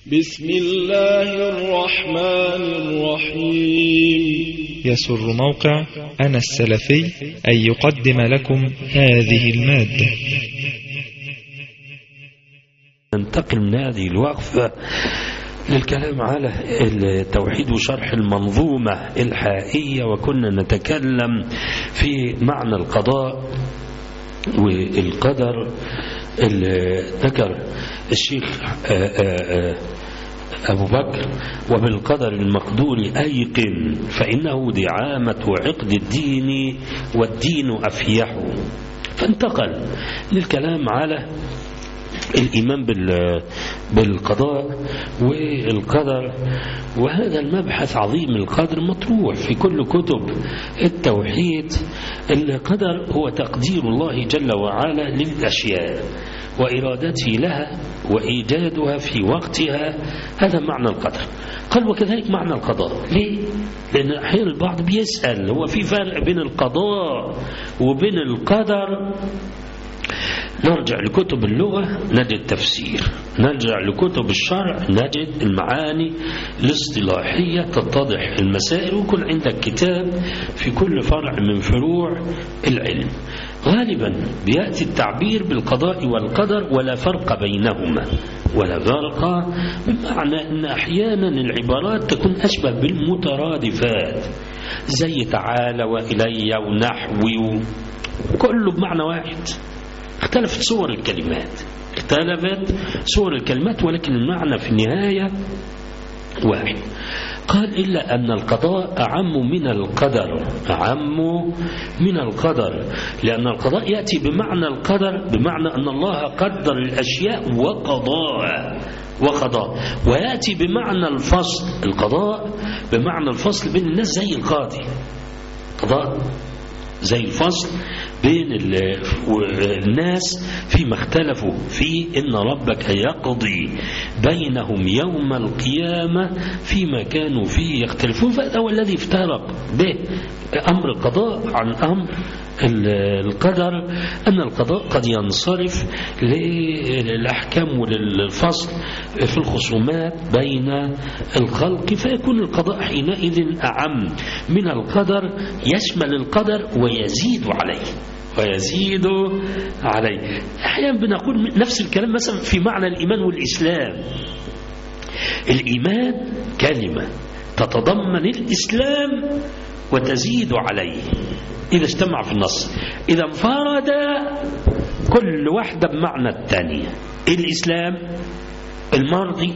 بسم الله الرحمن الرحيم يسر موقع أنا السلفي أن يقدم لكم هذه المادة ننتقل من هذه الوقفة للكلام على التوحيد وشرح المنظومة الحائية وكنا نتكلم في معنى القضاء والقدر اللي ذكر الشيخ أبو بكر وبالقدر المقدور أيقن فإنه دعامة عقد الدين والدين أفيح فانتقل للكلام على الإيمان بالقضاء والقدر وهذا المبحث عظيم القدر مطروح في كل كتب التوحيد القدر هو تقدير الله جل وعلا للأشياء وإرادته لها وإيجادها في وقتها هذا معنى القدر قال وكذلك معنى القضاء ليه؟ لأن أحيانا البعض بيسأل هو في فرق بين القضاء وبين القدر نرجع لكتب اللغة نجد تفسير نرجع لكتب الشرع نجد المعاني الاصطلاحية تتضح المسائل ويكون عندك كتاب في كل فرع من فروع العلم غالبا بيأتي التعبير بالقضاء والقدر ولا فرق بينهما ولا فرق بمعنى أن أحيانا العبارات تكون أشبه بالمترادفات زي تعالى وإلي ونحوي كله بمعنى واحد اختلفت صور الكلمات اختلفت صور الكلمات ولكن المعنى في النهاية واحد قال إلا أن القضاء أعم من القدر أعم من القدر لأن القضاء يأتي بمعنى القدر بمعنى أن الله قدر الأشياء وقضاء وقضاء ويأتي بمعنى الفصل القضاء بمعنى الفصل بين الناس زي القاضي قضاء زي الفصل بين الناس فيما اختلفوا في ان ربك يقضي بينهم يوم القيامه فيما كانوا فيه يختلفون فهذا هو الذي افترق به امر القضاء عن امر القدر أن القضاء قد ينصرف للأحكام وللفصل في الخصومات بين الخلق فيكون القضاء حينئذ أعم من القدر يشمل القدر ويزيد عليه ويزيد عليه أحيانا بنقول نفس الكلام مثلا في معنى الإيمان والإسلام الإيمان كلمة تتضمن الإسلام وتزيد عليه إذا اجتمع في النص إذا انفرد كل واحدة بمعنى الثانية الإسلام المرضي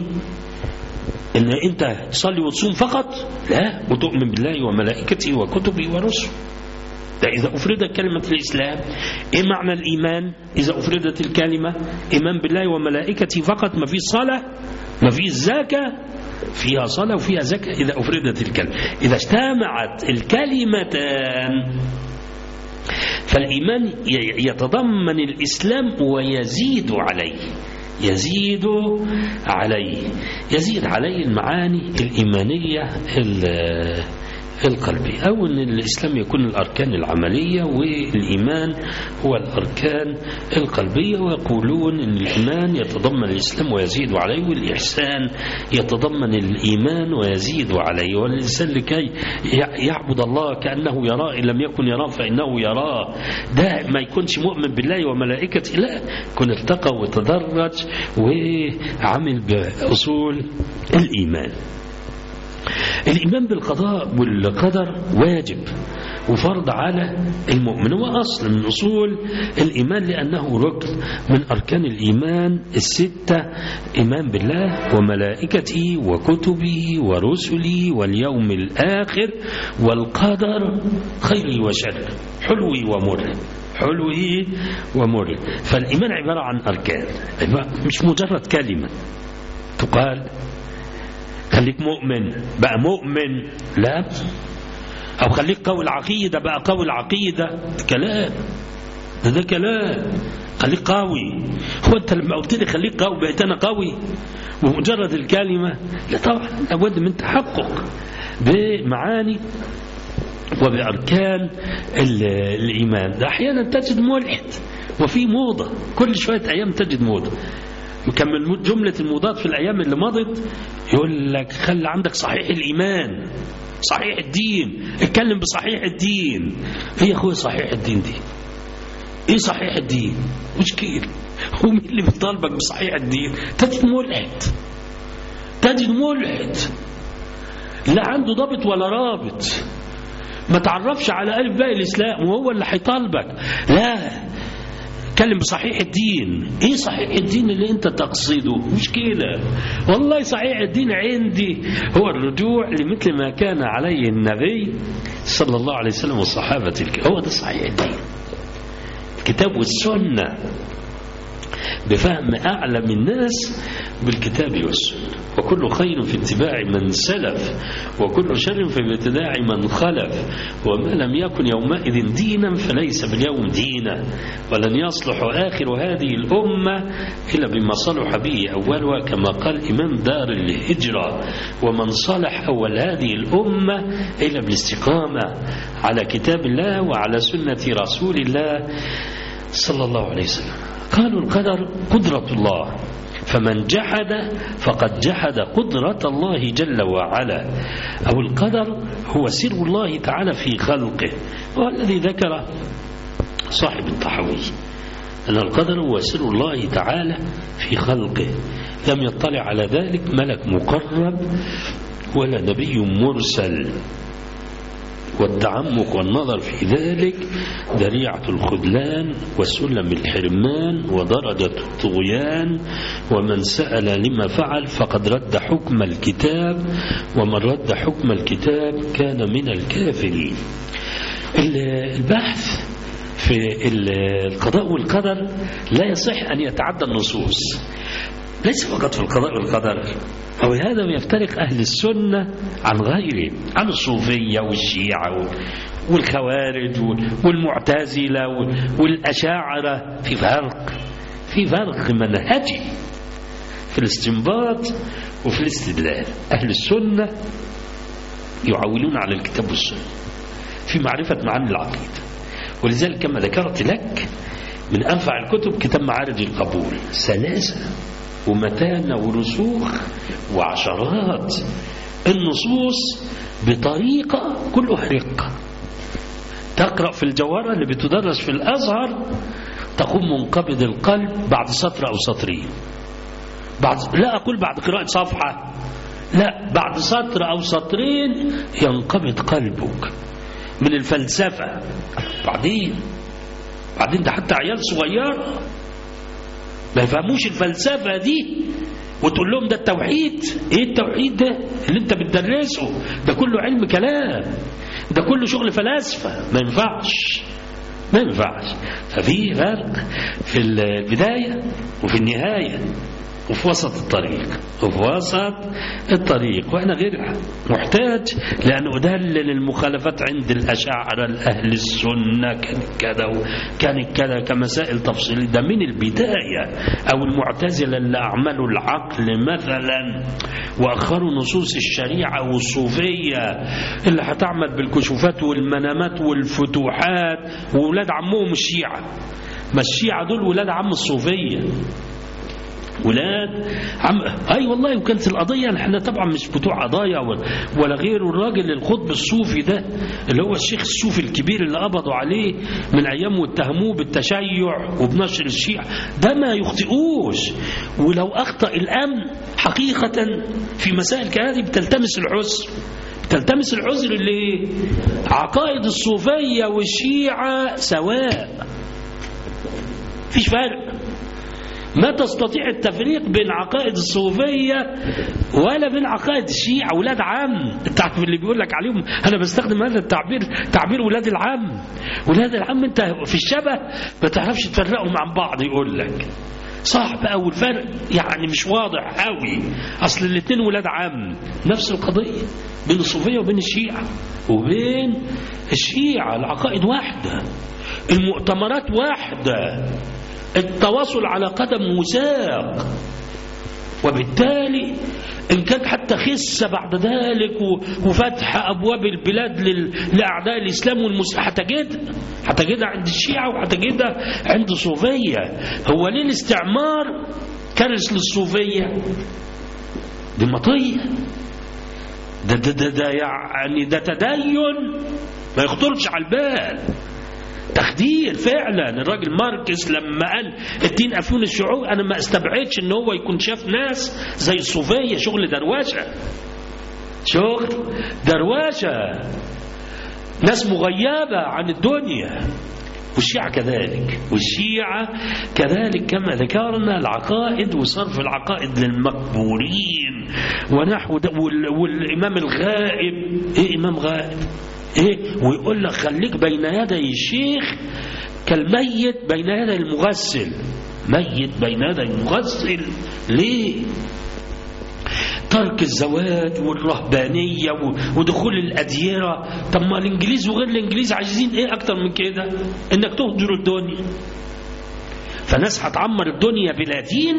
إن أنت تصلي وتصوم فقط لا وتؤمن بالله وملائكته وكتبه ورسله ده إذا أفردت كلمة الإسلام إيه معنى الإيمان إذا أفردت الكلمة إيمان بالله وملائكته فقط ما في صلاة ما في زكاة فيها صلاة وفيها زكاة إذا أفردت الكلمة إذا اجتمعت الكلمتان فالإيمان يتضمن الإسلام ويزيد عليه يزيد عليه يزيد عليه المعاني الإيمانية القلبي أو أن الإسلام يكون الأركان العملية والإيمان هو الأركان القلبية ويقولون أن الإيمان يتضمن الإسلام ويزيد عليه والإحسان يتضمن الإيمان ويزيد عليه والإنسان لكي يعبد الله كأنه يراه إن لم يكن يراه فإنه يراه ده ما يكونش مؤمن بالله وملائكته لا يكون ارتقى وتدرج وعمل بأصول الإيمان الإيمان بالقضاء والقدر واجب وفرض على المؤمن هو أصل من أصول الإيمان لأنه ركن من أركان الإيمان الستة إيمان بالله وملائكته وكتبه ورسله واليوم الآخر والقدر خيره وشره حلوه ومره حلوه ومره فالإيمان عبارة عن أركان مش مجرد كلمة تقال خليك مؤمن بقى مؤمن لا او خليك قوي العقيده بقى قوي العقيده ده كلام ده ده كلام خليك قوي هو انت لما قلت لي خليك قوي بقيت انا قوي بمجرد الكلمه لا طبعا لابد من تحقق بمعاني وبأركان الإيمان ده أحيانا تجد ملحد وفي موضة كل شوية أيام تجد موضة كان من جملة الموضات في الأيام اللي مضت يقول لك خلي عندك صحيح الإيمان صحيح الدين اتكلم بصحيح الدين ايه يا اخويا صحيح الدين دي ايه صحيح الدين مشكلة هو مين اللي بيطالبك بصحيح الدين تجد ملحد تجد ملحد لا عنده ضابط ولا رابط ما تعرفش على ألف باقي الإسلام وهو اللي هيطالبك لا اتكلم بصحيح الدين ايه صحيح الدين اللي انت تقصده مشكلة والله صحيح الدين عندي هو الرجوع لمثل ما كان عليه النبي صلى الله عليه وسلم والصحابة هو ده صحيح الدين الكتاب والسنة بفهم أعلم الناس بالكتاب والسنة وكل خير في اتباع من سلف وكل شر في ابتداع من خلف وما لم يكن يومئذ دينا فليس باليوم دينا ولن يصلح آخر هذه الأمة إلا بما صلح به أولها كما قال إمام دار الهجرة ومن صلح أول هذه الأمة إلا بالاستقامة على كتاب الله وعلى سنة رسول الله صلى الله عليه وسلم قالوا القدر قدرة الله فمن جحد فقد جحد قدرة الله جل وعلا أو القدر هو سر الله تعالى في خلقه والذي ذكر صاحب الطحوي أن القدر هو سر الله تعالى في خلقه لم يطلع على ذلك ملك مقرب ولا نبي مرسل والتعمق والنظر في ذلك ذريعة الخذلان وسلم الحرمان ودرجة الطغيان ومن سأل لما فعل فقد رد حكم الكتاب ومن رد حكم الكتاب كان من الكافرين البحث في القضاء والقدر لا يصح أن يتعدى النصوص ليس فقط في القضاء والقدر أو هذا يفترق أهل السنة عن غيره عن الصوفية والشيعة والخوارج والمعتزلة والأشاعرة في فرق في فرق منهجي في الاستنباط وفي الاستدلال أهل السنة يعولون على الكتاب والسنة في معرفة معاني العقيدة ولذلك كما ذكرت لك من أنفع الكتب كتاب معارج القبول سلاسة ومتانة ورسوخ وعشرات النصوص بطريقة كلها رقة تقرأ في الجوارة اللي بتدرس في الأزهر تقوم منقبض القلب بعد سطر أو سطرين بعد لا أقول بعد قراءة صفحة لا بعد سطر أو سطرين ينقبض قلبك من الفلسفة بعدين بعدين ده حتى عيال صغيرة ما يفهموش الفلسفة دي وتقول لهم ده التوحيد ايه التوحيد ده اللي انت بتدرسه ده كله علم كلام ده كله شغل فلاسفة ما ينفعش ما ينفعش ففي فرق في البداية وفي النهاية وفي وسط الطريق وفي وسط الطريق وأنا غير محتاج لأن أدلل المخالفات عند الأشاعرة الأهل السنة كانت كذا وكانت كذا كمسائل تفصيلية ده من البداية أو المعتزلة اللي أعملوا العقل مثلا وأخروا نصوص الشريعة والصوفية اللي هتعمل بالكشوفات والمنامات والفتوحات وولاد عمهم الشيعة ما الشيعة دول ولاد عم الصوفية ولاد عم اي والله وكانت القضيه احنا طبعا مش بتوع قضايا ولا غيره الراجل القطب الصوفي ده اللي هو الشيخ الصوفي الكبير اللي قبضوا عليه من ايام واتهموه بالتشيع وبنشر الشيعة ده ما يخطئوش ولو اخطا الامن حقيقه في مسائل كهذه بتلتمس العذر بتلتمس العذر اللي عقائد الصوفيه والشيعه سواء فيش فرق ما تستطيع التفريق بين عقائد الصوفية ولا بين عقائد الشيعة ولاد عم التعبير اللي بيقول لك عليهم أنا بستخدم هذا التعبير تعبير ولاد العم ولاد العم أنت في الشبه ما تعرفش تفرقهم عن بعض يقول لك صح بقى والفرق يعني مش واضح قوي اصل الاثنين ولاد عم نفس القضيه بين الصوفيه وبين الشيعه وبين الشيعه العقائد واحده المؤتمرات واحده التواصل على قدم وساق وبالتالي إن كانت حتى خسة بعد ذلك وفتح أبواب البلاد لأعداء الإسلام والمسلمين هتجدها هتجدها عند الشيعة وهتجدها عند الصوفية هو ليه الاستعمار كرس للصوفية دي مطية ده, ده, ده, ده يعني ده تدين ما يخطرش على البال تخدير فعلا الراجل ماركس لما قال الدين افيون الشعوب انا ما استبعدش ان هو يكون شاف ناس زي الصوفيه شغل دروشه شغل دروشه ناس مغيبه عن الدنيا والشيعة كذلك والشيعة كذلك كما ذكرنا العقائد وصرف العقائد للمقبورين ونحو ده والإمام الغائب إيه إمام غائب إيه ويقول لك خليك بين يدي الشيخ كالميت بين يدي المغسل ميت بين يدي المغسل ليه ترك الزواج والرهبانية ودخول الأديرة طب ما الإنجليز وغير الإنجليز عايزين إيه أكتر من كده إنك تهجر الدنيا فناس هتعمر الدنيا بلا دين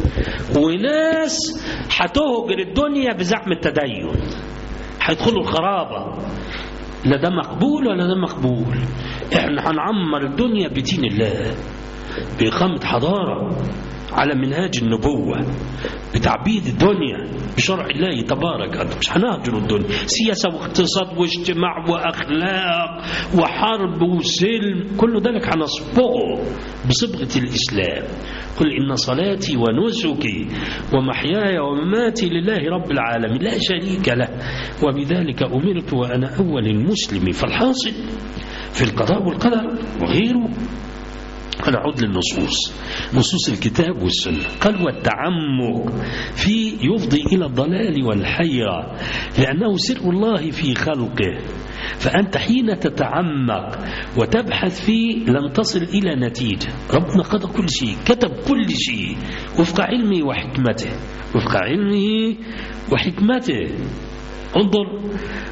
وناس هتهجر الدنيا بزعم التدين هيدخلوا الخرابة لا ده مقبول ولا ده مقبول احنا هنعمر الدنيا بدين الله بإقامة حضارة على منهاج النبوة بتعبيد الدنيا بشرع الله تبارك مش هنهجر الدنيا سياسة واقتصاد واجتماع وأخلاق وحرب وسلم كل ذلك هنصبغه بصبغة الإسلام قل إن صلاتي ونسكي ومحياي ومماتي لله رب العالمين لا شريك له وبذلك أمرت وأنا أول المسلمين فالحاصل في القضاء والقدر وغيره هنعود للنصوص نصوص الكتاب والسنة قال والتعمق في يفضي إلى الضلال والحيرة لأنه سر الله في خلقه فأنت حين تتعمق وتبحث فيه لن تصل إلى نتيجة ربنا قضى كل شيء كتب كل شيء وفق علمه وحكمته وفق علمه وحكمته انظر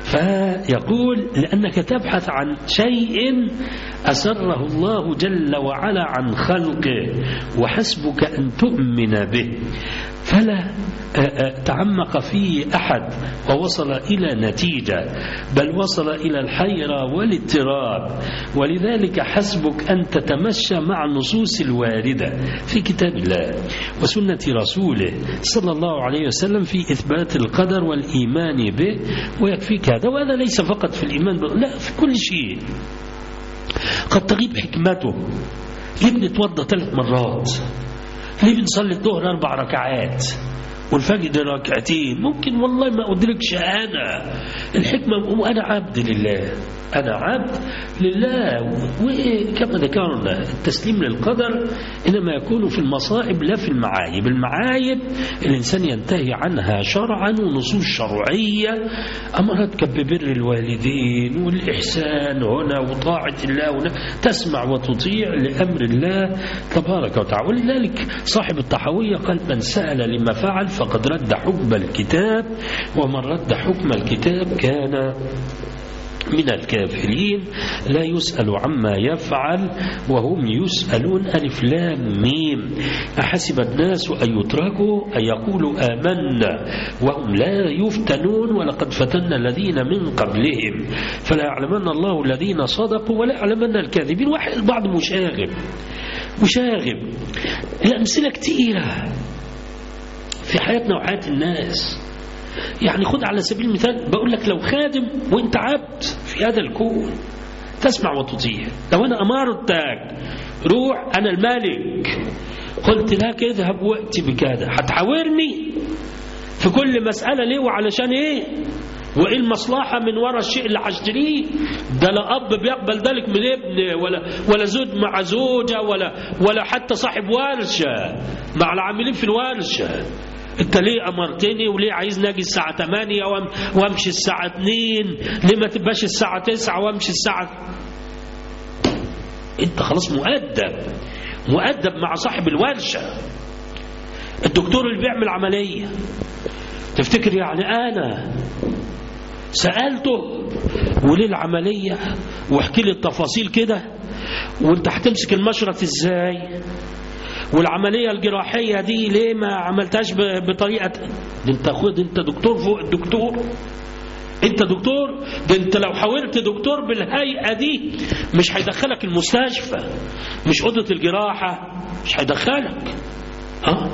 فيقول لأنك تبحث عن شيء أسره الله جل وعلا عن خلقه وحسبك أن تؤمن به فلا تعمق فيه أحد ووصل إلى نتيجة بل وصل إلى الحيرة والاضطراب ولذلك حسبك أن تتمشى مع النصوص الواردة في كتاب الله وسنة رسوله صلى الله عليه وسلم في إثبات القدر والإيمان به ويكفيك هذا وهذا ليس فقط في الإيمان به لا في كل شيء قد تغيب حكمته ليه بنتوضى ثلاث مرات ليه بنصلي الظهر أربع ركعات والفجر ركعتين ممكن والله ما أدركش أنا الحكمة وأنا عبد لله أنا عبد لله وكما ذكرنا التسليم للقدر إنما يكون في المصائب لا في المعايب المعايب الإنسان ينتهي عنها شرعا ونصوص شرعية أمرتك ببر الوالدين والإحسان هنا وطاعة الله هنا تسمع وتطيع لأمر الله تبارك وتعالى ولذلك صاحب الطحوية قال من سأل لما فعل فقد رد حكم الكتاب ومن رد حكم الكتاب كان من الكافرين لا يسأل عما يفعل وهم يسألون ألف لام ميم أحسب الناس أن يتركوا أن يقولوا آمنا وهم لا يفتنون ولقد فتنا الذين من قبلهم فلا يعلمن الله الذين صدقوا ولا يعلمن الكاذبين واحد البعض مشاغب مشاغب الأمثلة كتيرة في حياتنا وحياة الناس يعني خد على سبيل المثال بقول لك لو خادم وانت عبد في هذا الكون تسمع وتطيع لو انا امارتك روح انا الملك قلت لك اذهب واتي بكذا هتحاورني في كل مسألة ليه وعلشان ايه وايه المصلحة من وراء الشيء اللي هشتريه ده لا اب بيقبل ذلك من ابن ولا ولا زوج مع زوجة ولا ولا حتى صاحب ورشة مع العاملين في الورشة انت ليه امرتني وليه عايز ناجي الساعة 8 وامشي الساعة 2 ليه ما تبقاش الساعة 9 وامشي الساعة انت خلاص مؤدب مؤدب مع صاحب الورشة الدكتور اللي بيعمل عملية تفتكر يعني انا سألته وليه العملية واحكي لي التفاصيل كده وانت هتمسك المشرط ازاي والعملية الجراحية دي ليه ما عملتهاش بطريقة ده انت خد انت دكتور فوق الدكتور انت دكتور ده انت لو حاولت دكتور بالهيئة دي مش هيدخلك المستشفى مش أوضة الجراحة مش هيدخلك اه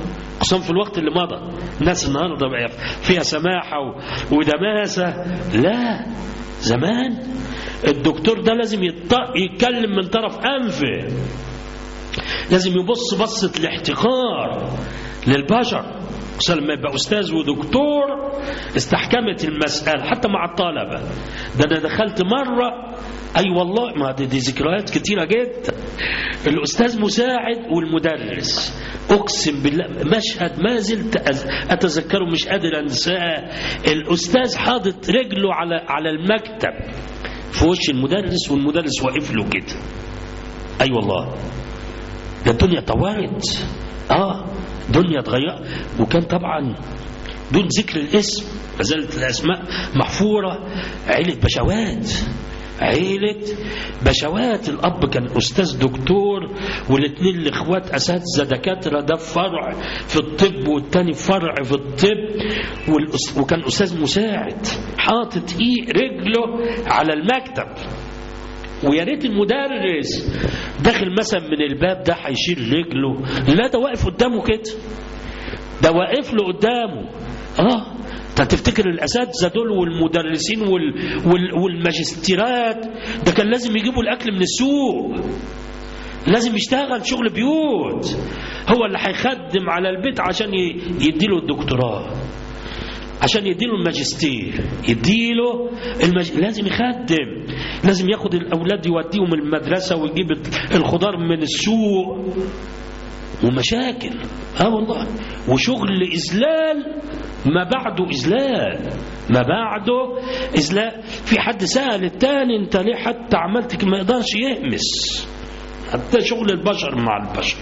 خصوصا في الوقت اللي مضى الناس النهارده بقى فيها سماحه و- ودماسه لا زمان الدكتور ده لازم يط- يتكلم من طرف انفه لازم يبص بصة الاحتقار للبشر خصوصا لما يبقى أستاذ ودكتور استحكمت المسألة حتى مع الطلبة ده أنا دخلت مرة أي والله ما دي, دي ذكريات كتيرة جدا الأستاذ مساعد والمدرس أقسم بالله مشهد ما زلت أز- أتذكره مش قادر أنساه الأستاذ حاطط رجله على على المكتب في وش المدرس والمدرس واقف له كده أي أيوة والله ده الدنيا طورت اه دنيا اتغير وكان طبعا دون ذكر الاسم ما زالت الاسماء محفوره عيله بشوات عيلة بشوات الأب كان أستاذ دكتور والاثنين الإخوات أساتذة دكاترة ده فرع في الطب والتاني فرع في الطب والأس- وكان أستاذ مساعد حاطط إيه رجله على المكتب ويا ريت المدرس داخل مثلا من الباب ده هيشيل رجله لا ده واقف قدامه كده ده واقف له قدامه اه انت تفتكر الاساتذه دول والمدرسين وال وال والماجستيرات ده كان لازم يجيبوا الاكل من السوق لازم يشتغل شغل بيوت هو اللي هيخدم على البيت عشان ي- يديله الدكتوراه عشان يديله الماجستير يديله المج... لازم يخدم لازم ياخد الاولاد يوديهم المدرسه ويجيب الخضار من السوق ومشاكل اه والله وشغل اذلال ما بعده اذلال ما بعده اذلال في حد سال التاني انت ليه حتى عملت كده؟ ما يقدرش يهمس حتى شغل البشر مع البشر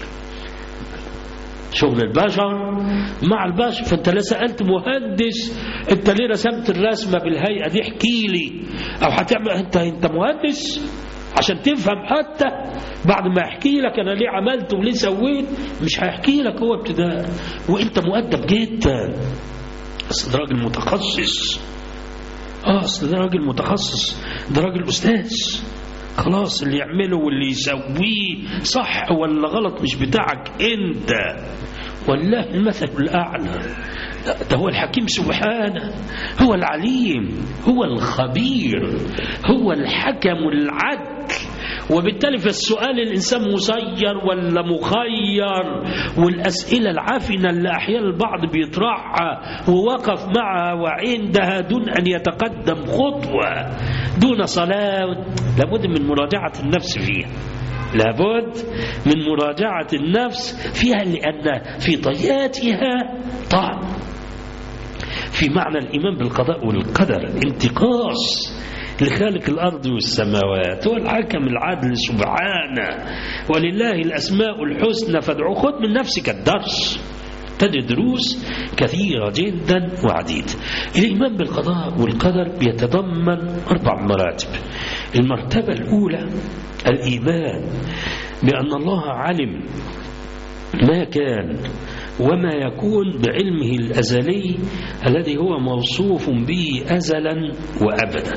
شغل البشر مع البشر فانت لا سالت مهندس انت ليه رسمت الرسمه بالهيئه دي احكي لي او هتعمل انت انت مهندس عشان تفهم حتى بعد ما يحكي لك انا ليه عملت وليه سويت مش هيحكي لك هو ابتداء وانت مؤدب جدا بس ده راجل متخصص اه اصل ده راجل متخصص ده راجل استاذ خلاص اللي يعمله واللي يسويه صح ولا غلط مش بتاعك انت والله المثل الاعلى ده هو الحكيم سبحانه هو العليم هو الخبير هو الحكم العدل وبالتالي في السؤال الإنسان مسير ولا مخير والأسئلة العافنة اللي أحيانا البعض بيطرحها ووقف معها وعندها دون أن يتقدم خطوة دون صلاة لابد من مراجعة النفس فيها لابد من مراجعة النفس فيها لأن في طياتها طعن في معنى الإيمان بالقضاء والقدر انتقاص لخالق الأرض والسماوات هو الحكم العدل سبحانه ولله الأسماء الحسنى فادعوه خذ من نفسك الدرس تجد دروس كثيرة جدا وعديدة الإيمان بالقضاء والقدر بيتضمن أربع مراتب المرتبة الأولى الإيمان بأن الله علم ما كان وما يكون بعلمه الأزلي الذي هو موصوف به أزلا وأبدا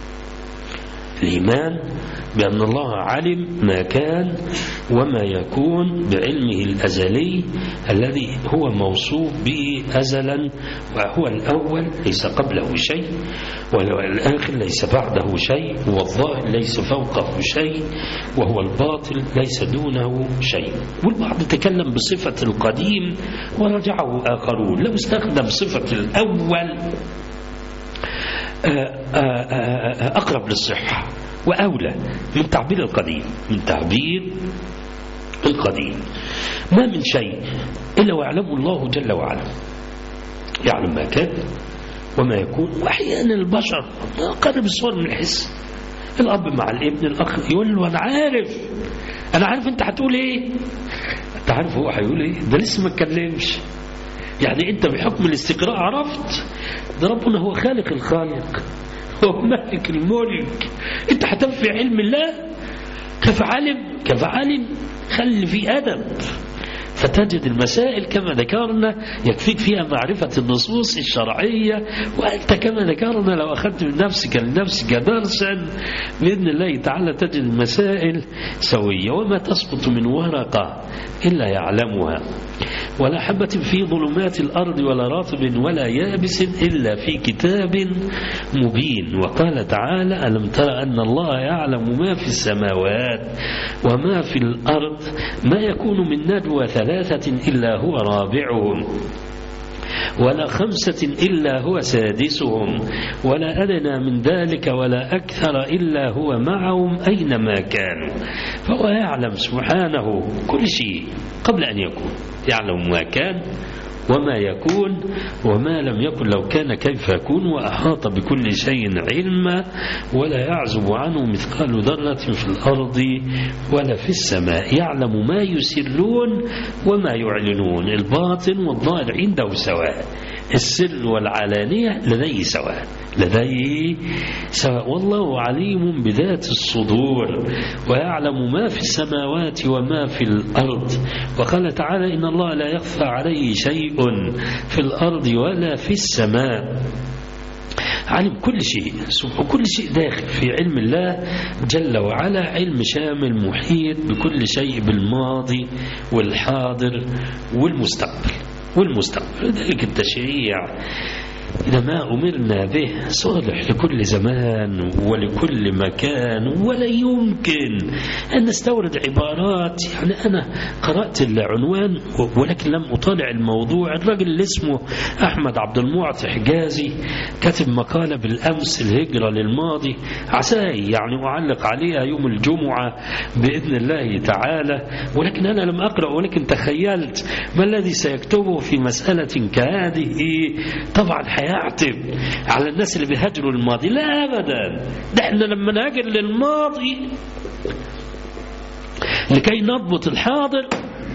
الإيمان بأن الله علم ما كان وما يكون بعلمه الأزلي الذي هو موصوف به أزلا وهو الأول ليس قبله شيء والآخر ليس بعده شيء والظاهر ليس فوقه شيء وهو الباطل ليس دونه شيء والبعض تكلم بصفة القديم ورجعه آخرون لو استخدم صفة الأول أقرب للصحة وأولى من تعبير القديم من تعبير القديم ما من شيء إلا ويعلمه الله جل وعلا يعلم ما كان وما يكون وأحيانا البشر قرب الصور من الحس الأب مع الابن الأخ يقول له أنا عارف أنا عارف أنت هتقول إيه أنت عارف هو هيقول إيه ده لسه ما اتكلمش يعني أنت بحكم الاستقراء عرفت ده ربنا هو خالق الخالق هو مالك الملك انت هتنفي علم الله كيف علم كيف علم خلي في أدب فتجد المسائل كما ذكرنا يكفيك فيها معرفة النصوص الشرعية وأنت كما ذكرنا لو أخذت من نفسك لنفسك درسا بإذن الله تعالى تجد المسائل سوية وما تسقط من ورقة إلا يعلمها ولا حبة في ظلمات الأرض ولا رطب ولا يابس إلا في كتاب مبين وقال تعالى ألم تر أن الله يعلم ما في السماوات وما في الأرض ما يكون من نجوى ثلاثة إلا هو رابعهم ولا خمسة إلا هو سادسهم ولا أدنى من ذلك ولا أكثر إلا هو معهم أينما كانوا فهو يعلم سبحانه كل شيء قبل أن يكون يعلم ما كان وما يكون وما لم يكن لو كان كيف يكون وأحاط بكل شيء علما ولا يعزب عنه مثقال ذرة في الأرض ولا في السماء يعلم ما يسرون وما يعلنون الباطن والظاهر عنده سواء السر والعلانية لديه سواء لديه سواء والله عليم بذات الصدور ويعلم ما في السماوات وما في الأرض وقال تعالى إن الله لا يخفى عليه شيء في الأرض ولا في السماء علم كل شيء وكل شيء داخل في علم الله جل وعلا علم شامل محيط بكل شيء بالماضي والحاضر والمستقبل والمستقبل ذلك التشريع إذا ما أمرنا به صالح لكل زمان ولكل مكان ولا يمكن أن نستورد عبارات يعني أنا قرأت العنوان ولكن لم أطالع الموضوع الراجل اللي اسمه أحمد عبد المعطي حجازي كتب مقالة بالأمس الهجرة للماضي عساي يعني أعلق عليها يوم الجمعة بإذن الله تعالى ولكن أنا لم أقرأ ولكن تخيلت ما الذي سيكتبه في مسألة كهذه طبعا هيعتب على الناس اللي بيهاجروا الماضي لا أبدا ده احنا لما نهاجر للماضي لكي نضبط الحاضر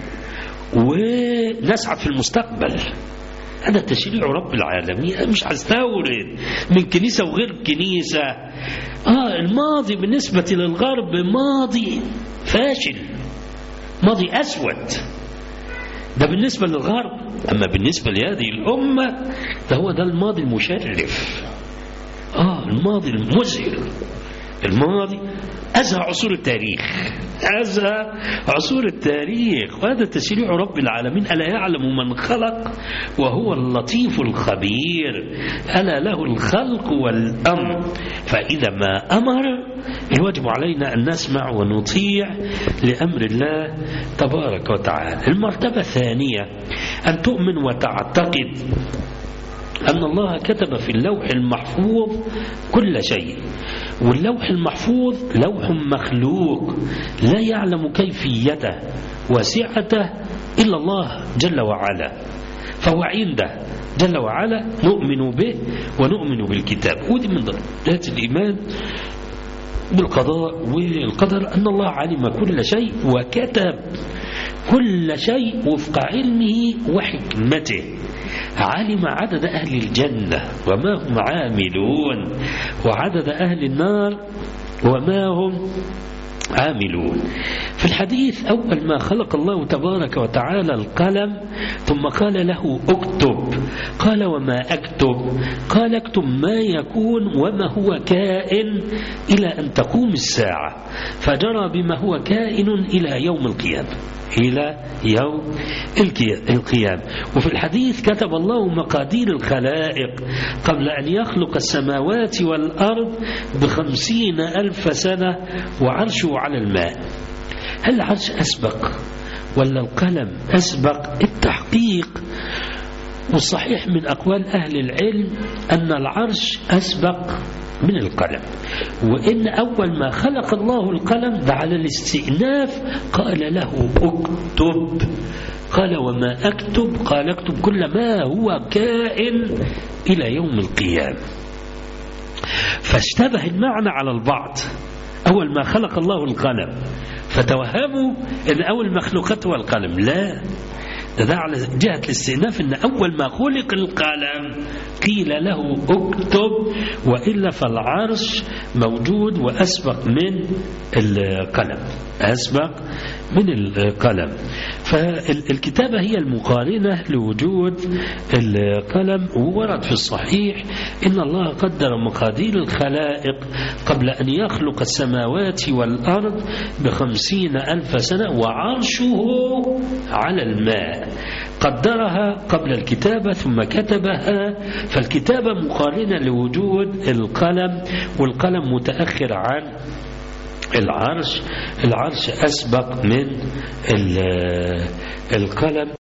ونسعد في المستقبل هذا تشريع رب العالمين مش هستورد من كنيسة وغير كنيسة آه الماضي بالنسبة للغرب ماضي فاشل ماضي أسود ده بالنسبة للغرب أما بالنسبة لهذه الأمة ده هو ده الماضي المشرف آه الماضي المزهر الماضي أزهى عصور التاريخ أزهى عصور التاريخ وهذا تشريع رب العالمين ألا يعلم من خلق وهو اللطيف الخبير ألا له الخلق والأمر فإذا ما أمر الواجب علينا أن نسمع ونطيع لأمر الله تبارك وتعالى المرتبة الثانية أن تؤمن وتعتقد أن الله كتب في اللوح المحفوظ كل شيء واللوح المحفوظ لوح مخلوق لا يعلم كيفيته وسعته إلا الله جل وعلا فهو عنده جل وعلا نؤمن به ونؤمن بالكتاب ودي من درجات الإيمان بالقضاء والقدر أن الله علم كل شيء وكتب كل شيء وفق علمه وحكمته علم عدد أهل الجنة وما هم عاملون وعدد أهل النار وما هم عاملون في الحديث أول ما خلق الله تبارك وتعالى القلم ثم قال له اكتب قال وما أكتب قال اكتب ما يكون وما هو كائن إلى أن تقوم الساعة فجرى بما هو كائن إلى يوم القيامة إلى يوم القيامة وفي الحديث كتب الله مقادير الخلائق قبل أن يخلق السماوات والأرض بخمسين ألف سنة وعرشه على الماء هل العرش أسبق ولا القلم أسبق التحقيق والصحيح من أقوال أهل العلم أن العرش أسبق من القلم وإن أول ما خلق الله القلم ده على الاستئناف قال له اكتب قال وما أكتب قال اكتب كل ما هو كائن إلى يوم القيامة فاشتبه المعنى على البعض أول ما خلق الله القلم فتوهموا أن أول مخلوقات هو القلم لا ده, ده على جهة الاستئناف أن أول ما خلق القلم قيل له اكتب وإلا فالعرش موجود وأسبق من القلم أسبق من القلم فالكتابة هي المقارنة لوجود القلم وورد في الصحيح إن الله قدر مقادير الخلائق قبل أن يخلق السماوات والأرض بخمسين ألف سنة وعرشه على الماء قدرها قبل الكتابة ثم كتبها فالكتابة مقارنة لوجود القلم والقلم متأخر عن العرش العرش أسبق من القلم